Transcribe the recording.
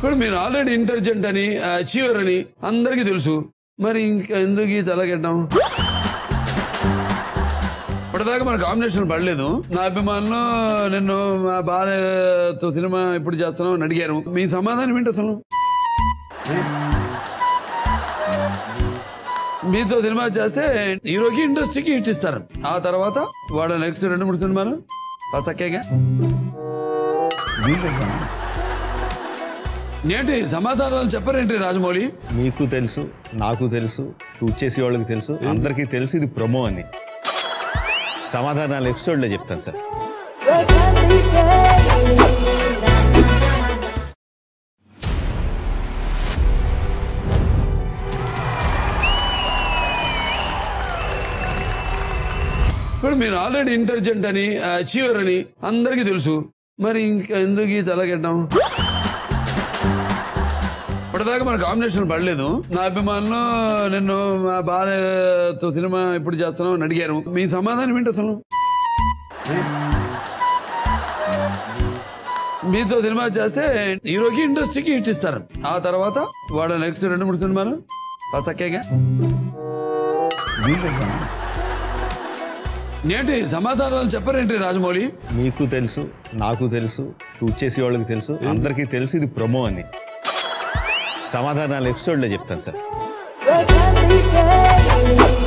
ఇప్పుడు మీరు already intelligent అని అచీవర్ అని అందరికీ తెలుసు మరి ఇంకా ఎందుకు ఈ తలకెట్టం ఇప్పటిదాకా మన కాంబినేషన్ పడలేదు నా అభిమానులు నిన్ను మా భార్యతో సినిమా ఎప్పుడు చేస్తున్నావు అని అడిగారు మీ సమాధానం ఏంటి అసలు మీతో సినిమా చేస్తే హీరోకి ఇండస్ట్రీకి హిట్ ఇస్తారు ఆ తర్వాత వాడు నెక్స్ట్ రెండు మూడు సినిమాలు పసక్కేగా ఏంటి సమాధానాలు చెప్పరేంటి రాజమౌళి మీకు తెలుసు నాకు తెలుసు షూట్ చేసే వాళ్ళకి తెలుసు అందరికీ తెలుసు ఇది ప్రొమో అని సమాధానాలు ఎపిసోడ్లో చెప్తాను సార్ ఇప్పుడు మీరు ఆల్రెడీ ఇంటెలిజెంట్ అని అచీవర్ అని అందరికీ తెలుసు మరి ఇంకా ఎందుకు ఈ తలకెట్టం ఇప్పటిదాకా మన కాంబినేషన్ పడలేదు నా అభిమానులు నిన్ను మా భార్యతో సినిమా ఎప్పుడు చేస్తున్నావు అని అడిగారు మీ సమాధానం ఏంటి అసలు మీతో సినిమా చేస్తే హీరోకి ఇండస్ట్రీకి హిట్ ఇస్తారు ఆ తర్వాత వాడు నెక్స్ట్ రెండు మూడు సినిమాలు పసక్కేగా ఏంటి సమాధానాలు చెప్పరేంటి రాజమౌళి మీకు తెలుసు నాకు తెలుసు షూట్ చేసే వాళ్ళకి తెలుసు అందరికీ తెలుసు ఇది ప్రొమో అని సమాధానాలు ఎపిసోడ్లో చెప్తాను sir What can we say?